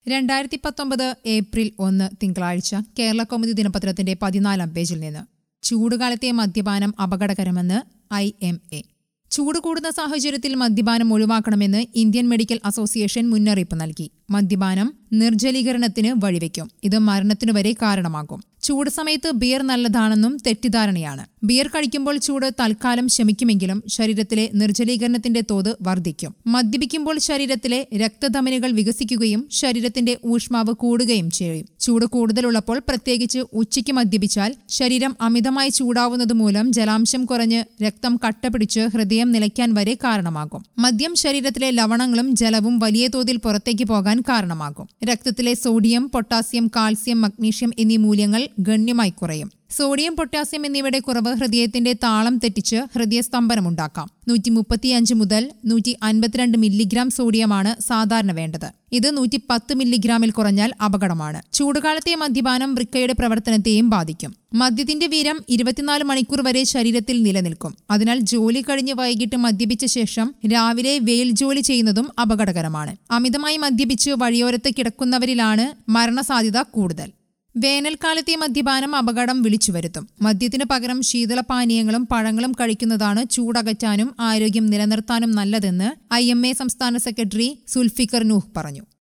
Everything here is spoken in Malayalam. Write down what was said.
രണ്ടായിരത്തി പത്തൊമ്പത് ഏപ്രിൽ ഒന്ന് തിങ്കളാഴ്ച കേരള കൗമുദി ദിനപത്രത്തിന്റെ പതിനാലാം പേജിൽ നിന്ന് ചൂടുകാലത്തെ മദ്യപാനം അപകടകരമെന്ന് ഐ എം എ ചൂട് കൂടുന്ന സാഹചര്യത്തിൽ മദ്യപാനം ഒഴിവാക്കണമെന്ന് ഇന്ത്യൻ മെഡിക്കൽ അസോസിയേഷൻ മുന്നറിയിപ്പ് നൽകി മദ്യപാനം നിർജ്ജലീകരണത്തിന് വഴിവെക്കും ഇത് മരണത്തിനു വരെ കാരണമാകും ചൂട് സമയത്ത് ബിയർ നല്ലതാണെന്നും തെറ്റിദ്ധാരണയാണ് ബിയർ കഴിക്കുമ്പോൾ ചൂട് തൽക്കാലം ശമിക്കുമെങ്കിലും ശരീരത്തിലെ നിർജ്ജലീകരണത്തിന്റെ തോത് വർദ്ധിക്കും മദ്യപിക്കുമ്പോൾ ശരീരത്തിലെ രക്തധമനികൾ വികസിക്കുകയും ശരീരത്തിന്റെ ഊഷ്മാവ് കൂടുകയും ചെയ്യും ചൂട് കൂടുതലുള്ളപ്പോൾ പ്രത്യേകിച്ച് ഉച്ചയ്ക്ക് മദ്യപിച്ചാൽ ശരീരം അമിതമായി ചൂടാവുന്നത് മൂലം ജലാംശം കുറഞ്ഞ് രക്തം കട്ടപിടിച്ച് ഹൃദയം നിലയ്ക്കാൻ വരെ കാരണമാകും മദ്യം ശരീരത്തിലെ ലവണങ്ങളും ജലവും വലിയ തോതിൽ പുറത്തേക്ക് പോകാൻ കാരണമാകും രക്തത്തിലെ സോഡിയം പൊട്ടാസ്യം കാൽസ്യം മഗ്നീഷ്യം എന്നീ മൂല്യങ്ങൾ ഗണ്യമായി കുറയും സോഡിയം പൊട്ടാസ്യം എന്നിവയുടെ കുറവ് ഹൃദയത്തിന്റെ താളം തെറ്റിച്ച് ഹൃദയസ്തംഭനമുണ്ടാക്കാം നൂറ്റി മുപ്പത്തിയഞ്ച് മുതൽ നൂറ്റി അൻപത്തിരണ്ട് മില്ലിഗ്രാം സോഡിയമാണ് സാധാരണ വേണ്ടത് ഇത് നൂറ്റി പത്ത് മില്ലിഗ്രാമിൽ കുറഞ്ഞാൽ അപകടമാണ് ചൂടുകാലത്തെ മദ്യപാനം വൃക്കയുടെ പ്രവർത്തനത്തെയും ബാധിക്കും മദ്യത്തിന്റെ വീരം ഇരുപത്തിനാല് മണിക്കൂർ വരെ ശരീരത്തിൽ നിലനിൽക്കും അതിനാൽ ജോലി കഴിഞ്ഞ് വൈകിട്ട് മദ്യപിച്ച ശേഷം രാവിലെ വെയിൽ ജോലി ചെയ്യുന്നതും അപകടകരമാണ് അമിതമായി മദ്യപിച്ച് വഴിയോരത്ത് കിടക്കുന്നവരിലാണ് മരണസാധ്യത കൂടുതൽ വേനൽക്കാലത്തെ മദ്യപാനം അപകടം വിളിച്ചു വരുത്തും മദ്യത്തിനു പകരം ശീതളപാനീയങ്ങളും പഴങ്ങളും കഴിക്കുന്നതാണ് ചൂടകറ്റാനും ആരോഗ്യം നിലനിർത്താനും നല്ലതെന്ന് ഐ സംസ്ഥാന സെക്രട്ടറി സുൽഫിക്കർ നൂഹ് പറഞ്ഞു